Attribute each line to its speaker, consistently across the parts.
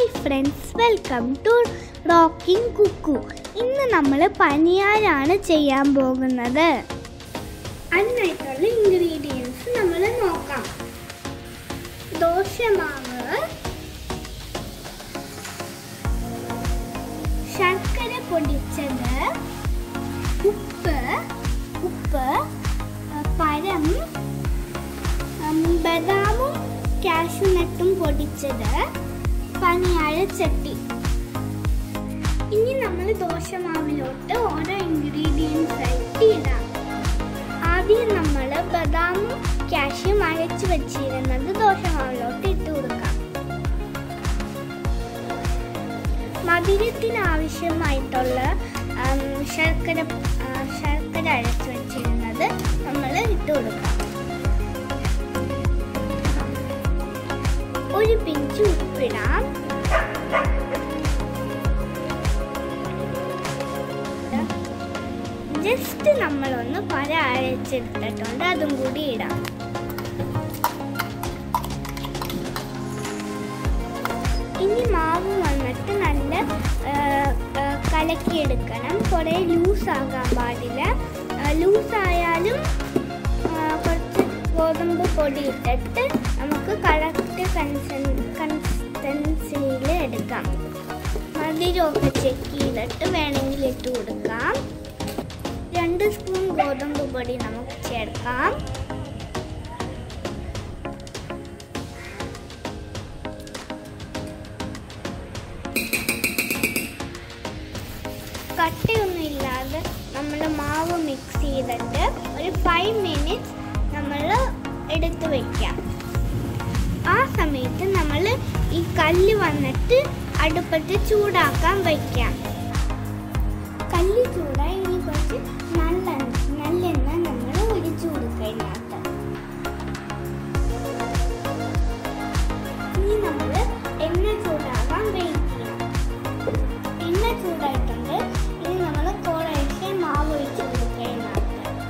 Speaker 1: friends welcome to rocking Kukku ഇന്ന് നമ്മൾ പനിയാരാണ് ചെയ്യാൻ പോകുന്നത് അതിനായിട്ടുള്ള ഇൻഗ്രീഡിയൻസ് നമ്മൾ നോക്കാം ദോശമാവ് ശർക്കര പൊടിച്ചത് ഉപ്പ് ഉപ്പ് ആ, പഴം ഉം, ബദാമും കാഷ്യൂനട്ടും പൊടിച്ചത് പനിയാഴ ചട്ടി ഇനി നമ്മൾ ദോശമാവിലോട്ട് ഓരോ ഇൻഗ്രീഡിയൻസ് ആയിട്ട് ഇടാം ആദ്യം നമ്മൾ ബദാമും കാഷ്യും അരച്ച് വെച്ചിരുന്നത് ദോശമാവിലോട്ട് ഇട്ട് കൊടുക്കാം മധുരത്തിന് ആവശ്യമായിട്ടുള്ള ഉം, ശർക്കര ആ, ശർക്കര അരച്ച് വെച്ചിരുന്നത് നമ്മൾ ഇട്ട് കൊടുക്കാം ഒരു പിഞ്ച് ഉപ്പിടാം ജസ്റ്റ് നമ്മളൊന്ന് പര അരച്ചെടുത്തിട്ടുണ്ട് അതും കൂടി ഇടാം ഇനി മാവ് വന്നിട്ട് നല്ല ആ, ആ, കലക്കിയെടുക്കണം കുറേ ലൂസ് ആകാൻ പാടില്ല ലൂസ് ആയാലും ആ, കുറച്ച് ഗോതമ്പ് പൊടി ഇട്ടിട്ട് നമുക്ക് കറക്റ്റ് കൺസൻ കൺസിസ്റ്റൻസിയിൽ എടുക്കാം മധുരമൊക്കെ ചെക്ക് ചെയ്തിട്ട് വേണമെങ്കിൽ ഇട്ട് കൊടുക്കാം രണ്ട് സ്പൂൺ ഗോതമ്പ് പൊടി നമുക്ക് ചേർക്കാം കട്ടയൊന്നും ഇല്ലാതെ നമ്മൾ മാവ് മിക്സ് ചെയ്തിട്ട് ഒരു ഫൈവ് മിനിറ്റ്സ് നമ്മൾ എടുത്ത് വയ്ക്കാം ആ സമയത്ത് നമ്മൾ ഈ കല്ല് വന്നിട്ട് അടുപ്പത്ത് ചൂടാക്കാൻ വയ്ക്കാം കല്ല് ചൂടായി ഇനി കുറച്ച് നല്ല നല്ലെണ്ണ നമ്മൾ ഒഴിച്ചു കൊടുക്കുക ഇതിനകത്ത് ഇനി നമ്മൾ എണ്ണ ചൂടാകാൻ വെയിറ്റ് ചെയ്യാം എണ്ണ ചൂടായിട്ടുണ്ട് ഇനി നമ്മൾ കുറേശ്ശെ മാവ് ഒഴിച്ച് കൊടുക്കുക ഇതിനകത്ത്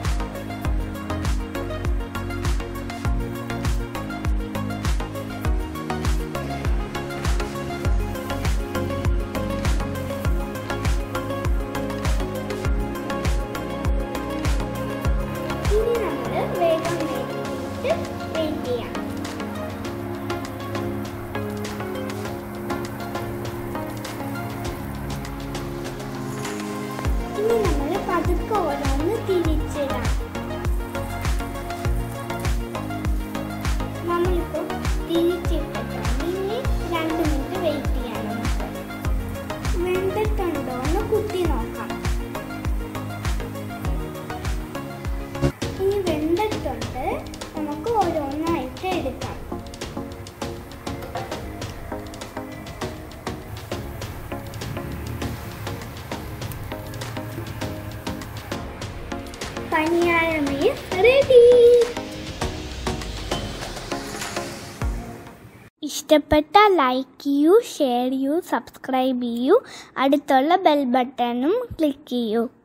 Speaker 1: ഇനി നമ്മൾ വേഗം വേണ്ടിയിട്ട് വെയിറ്റ് ചെയ്യാം ഇനി നമ്മൾ പതുക്കെ ഓരോന്ന് തിരിച്ചിടാം നമ്മളിപ്പോൾ തിരിച്ചിട്ടിട്ടുണ്ട് ഇനി രണ്ട് മിനിറ്റ് വെയിറ്റ് ചെയ്യാം നമുക്ക് വെന്തിട്ടുണ്ടോ എന്ന് കുത്തി നോക്കാം ഇനി വെന്തിട്ടുണ്ട് നമുക്ക് ഓരോന്നായിട്ട് എടുക്കാം പനിയാഴമേ റെഡി ഇഷ്ടപ്പെട്ട ലൈക്ക് ചെയ്യൂ ഷെയർ ചെയ്യൂ സബ്സ്ക്രൈബ് ചെയ്യൂ അടുത്തുള്ള ബെൽ ബട്ടണും ക്ലിക്ക് ചെയ്യൂ